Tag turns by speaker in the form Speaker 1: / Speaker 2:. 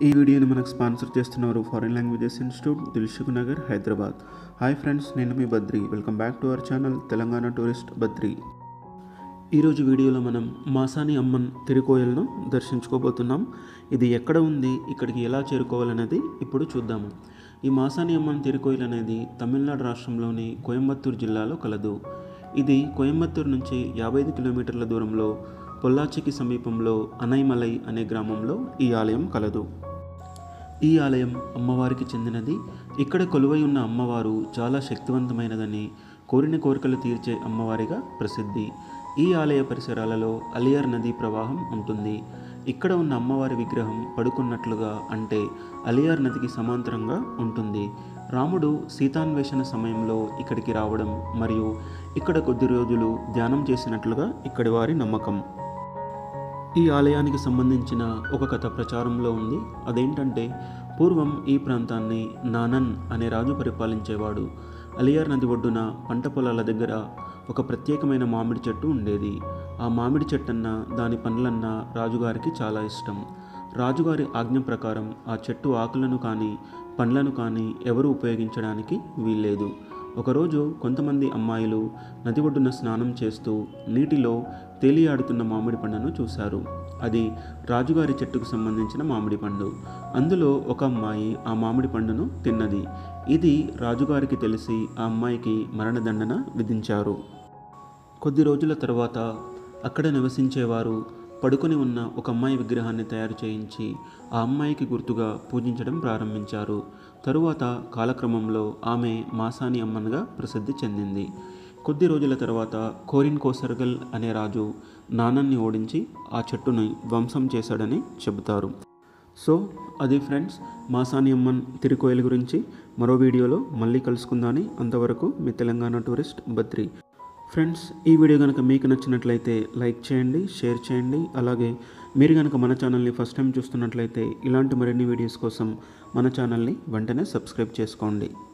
Speaker 1: ఈ వీడియోని మనకు స్పాన్సర్ చేస్తున్నారు foreign languages institute Dilsukhnagar Hyderabad hi friends నేను మీ Badri welcome back to our channel Telangana tourist Badri ఈరోజు వీడియోలో మనం మాసాని అమ్మన్ తిరుకోయలను దర్శించుకోబోతున్నాం ఇది ఎక్కడ ఉంది ఇక్కడికి ఎలా చేరుకోవాలనేది ఇప్పుడు చూద్దాము ఈ మాసాని అమ్మన్ తిరుకోయలు అనేది తమిళనాడు రాష్ట్రంలోని కోయంబత్తూరు జిల్లాలో కలదు ఇది కోయంబత్తూరు నుంచి యాభై ఐదు కిలోమీటర్ల దూరంలో పొల్లాచికి సమీపంలో అనైమలై అనే గ్రామంలో ఈ ఆలయం కలదు ఈ ఆలయం అమ్మవారికి చెందినది ఇక్కడ కొలువై ఉన్న అమ్మవారు చాలా శక్తివంతమైనదని కోరిన కోరికలు తీర్చే అమ్మవారిగా ప్రసిద్ధి ఈ ఆలయ పరిసరాలలో అలియర్ నదీ ప్రవాహం ఉంటుంది ఇక్కడ ఉన్న అమ్మవారి విగ్రహం పడుకున్నట్లుగా అంటే అలియార్ నదికి సమాంతరంగా ఉంటుంది రాముడు సీతాన్వేషణ సమయంలో ఇక్కడికి రావడం మరియు ఇక్కడ కొద్ది రోజులు ధ్యానం చేసినట్లుగా ఇక్కడి వారి నమ్మకం ఈ ఆలయానికి సంబంధించిన ఒక కథ ప్రచారంలో ఉంది అదేంటంటే పూర్వం ఈ ప్రాంతాన్ని నానన్ అనే రాజు పరిపాలించేవాడు అలియార్ నది ఒడ్డున పంట పొలాల దగ్గర ఒక ప్రత్యేకమైన మామిడి చెట్టు ఉండేది ఆ మామిడి చెట్టన్న దాని పండ్లన్న రాజుగారికి చాలా ఇష్టం రాజుగారి ఆజ్ఞ ప్రకారం ఆ చెట్టు ఆకులను కానీ పండ్లను కానీ ఎవరు ఉపయోగించడానికి వీల్లేదు ఒకరోజు కొంతమంది అమ్మాయిలు నది ఒడ్డున స్నానం చేస్తూ నీటిలో తేలియాడుతున్న మామిడి పండును చూశారు అది రాజుగారి చెట్టుకు సంబంధించిన మామిడి పండు అందులో ఒక అమ్మాయి ఆ మామిడి పండును తిన్నది ఇది రాజుగారికి తెలిసి ఆ అమ్మాయికి మరణదండన విధించారు కొద్ది రోజుల తర్వాత అక్కడ నివసించేవారు పడుకొని ఉన్న ఒక అమ్మాయి విగ్రహాన్ని తయారు చేయించి ఆ అమ్మాయికి గుర్తుగా పూజించడం ప్రారంభించారు తరువాత కాలక్రమంలో ఆమె మాసాని అమ్మన్గా ప్రసిద్ధి చెందింది కొద్ది రోజుల తర్వాత కోరిన్ కోసర్గల్ అనే రాజు నానన్ని ఓడించి ఆ చెట్టుని ధ్వంసం చేశాడని చెబుతారు సో అది ఫ్రెండ్స్ మాసాని అమ్మన్ తిరుకోయల గురించి మరో వీడియోలో మళ్ళీ కలుసుకుందాని అంతవరకు మీ తెలంగాణ టూరిస్ట్ బద్రి ఫ్రెండ్స్ ఈ వీడియో కనుక మీకు నచ్చినట్లయితే లైక్ చేయండి షేర్ చేయండి అలాగే మీరు కనుక మన ఛానల్ని ఫస్ట్ టైం చూస్తున్నట్లయితే ఇలాంటి మరిన్ని వీడియోస్ కోసం మన ఛానల్ని వెంటనే సబ్స్క్రైబ్ చేసుకోండి